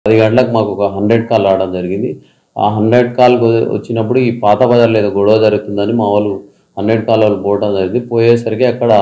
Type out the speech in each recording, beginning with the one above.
పది గంటలకు మాకు ఒక హండ్రెడ్ కాల్ రావడం జరిగింది ఆ హండ్రెడ్ కాల్ వచ్చినప్పుడు ఈ పాత బజార్లో ఏదో గొడవ జరుగుతుందని మా వాళ్ళు హండ్రెడ్ కాల్ వాళ్ళు పోవడం జరిగింది పోయేసరికి అక్కడ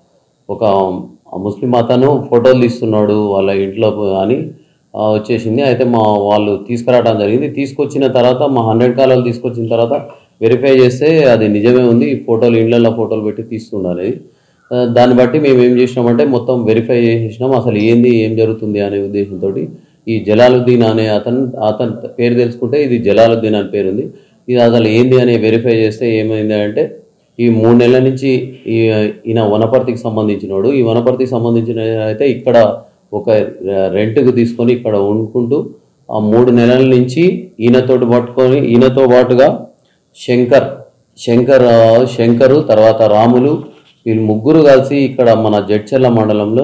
ఒక ముస్లిం అతను ఫోటోలు తీస్తున్నాడు వాళ్ళ ఇంట్లో అని ఆ, వచ్చేసింది అయితే మా వాళ్ళు తీసుకురావడం జరిగింది తీసుకొచ్చిన తర్వాత మా హండ్రెడ్ కాల్ వాళ్ళు తీసుకొచ్చిన తర్వాత వెరిఫై చేస్తే అది నిజమే ఉంది ఈ ఫోటోలు ఇండ్లలో ఫోటోలు పెట్టి తీస్తున్నారు అది ఆ, దాన్ని బట్టి మేము ఏం చేసినామంటే మొత్తం వెరిఫై చేసేసినాం అసలు ఏంది ఏం జరుగుతుంది అనే ఉద్దేశంతో ఈ జలాలుద్దీన్ అనే అతను అతని పేరు తెలుసుకుంటే ఇది జలాలుద్దీన్ అని పేరు ఉంది ఇది అసలు ఏంది అని వెరిఫై చేస్తే ఏమైంది అంటే ఈ మూడు నెలల నుంచి ఈ ఈయన వనపర్తికి సంబంధించినోడు ఈ వనపర్తికి సంబంధించిన అయితే ఇక్కడ ఒక రెంట్కు తీసుకొని ఇక్కడ వండుకుంటూ ఆ మూడు నెలల నుంచి ఈయనతోటి పట్టుకొని ఈయనతో పాటుగా శంకర్ శంకర్ ఆ, శంకరు తర్వాత రాములు వీళ్ళు ముగ్గురు కలిసి ఇక్కడ మన జడ్చర్ల మండలంలో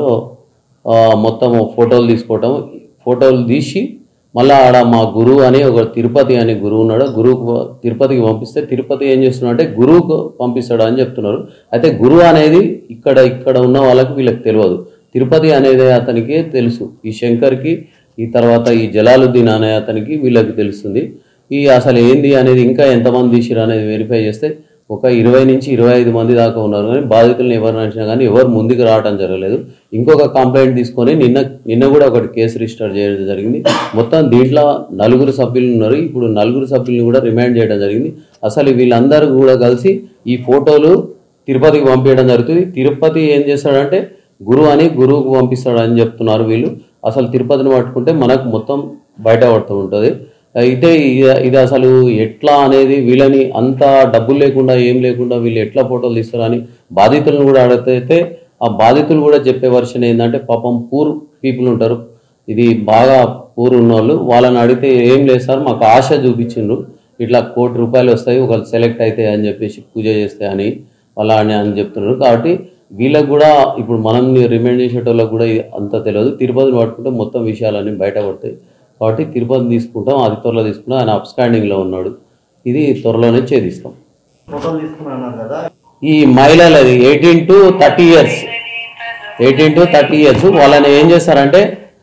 ఆ, మొత్తం ఫోటోలు తీసుకోవటం ఫోటోలు తీసి మళ్ళీ ఆడ మా గురువు అని ఒక తిరుపతి అనే గురువు ఉన్నాడు గురువుకు తిరుపతికి పంపిస్తే తిరుపతి ఏం చేస్తున్నాడు అంటే గురువుకు పంపిస్తాడు అని చెప్తున్నారు అయితే గురువు అనేది ఇక్కడ ఇక్కడ ఉన్న వాళ్ళకి వీళ్ళకి తెలియదు తిరుపతి అనేది అతనికి తెలుసు ఈ శంకర్కి ఈ తర్వాత ఈ జలాలుద్దీన్ అనే అతనికి వీళ్ళకి తెలుస్తుంది ఈ అసలు ఏంది అనేది ఇంకా ఎంతమంది తీసిరు అనేది వెరిఫై చేస్తే ఒక ఇరవై నుంచి ఇరవై ఐదు మంది దాకా ఉన్నారు కానీ బాధితులను ఎవరు నడిచినా కానీ ఎవరు ముందుకు రావడం జరగలేదు ఇంకొక కంప్లైంట్ తీసుకొని నిన్న నిన్న కూడా ఒకటి కేసు రిజిస్టర్ చేయడం జరిగింది మొత్తం దీంట్లో నలుగురు సభ్యులు ఉన్నారు ఇప్పుడు నలుగురు సభ్యులను కూడా రిమాండ్ చేయడం జరిగింది అసలు వీళ్ళందరూ కూడా కలిసి ఈ ఫోటోలు తిరుపతికి పంపించడం జరుగుతుంది తిరుపతి ఏం చేస్తాడంటే గురువు అని గురువుకు పంపిస్తాడు అని చెప్తున్నారు వీళ్ళు అసలు తిరుపతిని పట్టుకుంటే మనకు మొత్తం బయట పడుతూ ఉంటుంది అయితే ఇ- ఇది అసలు ఎట్లా అనేది వీళ్ళని అంత డబ్బులు లేకుండా ఏం లేకుండా వీళ్ళు ఎట్లా ఫోటోలు తీస్తారని బాధితులను కూడా అడిగితే ఆ బాధితులు కూడా చెప్పే వర్షన్ ఏంటంటే పాపం పూర్ పీపుల్ ఉంటారు ఇది బాగా పూర్ ఉన్నోళ్ళు వాళ్ళని అడిగితే ఏం లేదు సార్ మాకు ఆశ చూపించిండ్రు ఇట్లా కోటి రూపాయలు వస్తాయి ఒకళ్ళు సెలెక్ట్ అయితే అని చెప్పేసి పూజ చేస్తే అని వాళ్ళ అని అని చెప్తున్నారు కాబట్టి వీళ్ళకి కూడా ఇప్పుడు మనం రిమైండ్ చేసేటోళ్ళకి కూడా ఇది అంత తెలియదు తిరుపతిని పట్టుకుంటే మొత్తం విషయాలన్నీ బయటపడతాయి కాబట్టి తిరుపతి తీసుకుంటాం అది త్వరలో తీసుకుంటాం ఆయన అప్స్టాండింగ్లో ఉన్నాడు ఇది త్వరలోనే ఛేదిస్తాం ఫోటోలు తీసుకుని అన్నారు కదా ఈ మహిళలది eighteen to thirty years eighteen to thirty years వాళ్ళని ఏం చేస్తారంటే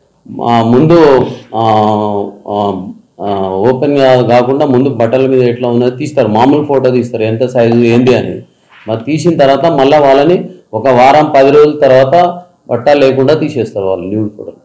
ఆ, ముందు ఓపెన్గా కాకుండా ముందు బట్టల మీద ఎట్లా ఉన్నది తీస్తారు మామూలు ఫోటో తీస్తారు ఎంత సైజు ఏంది అని మరి తీసిన తర్వాత మళ్ళీ వాళ్ళని ఒక వారం పది రోజుల తర్వాత బట్టలు లేకుండా తీసేస్తారు వాళ్ళు న్యూడ్ ఫోటో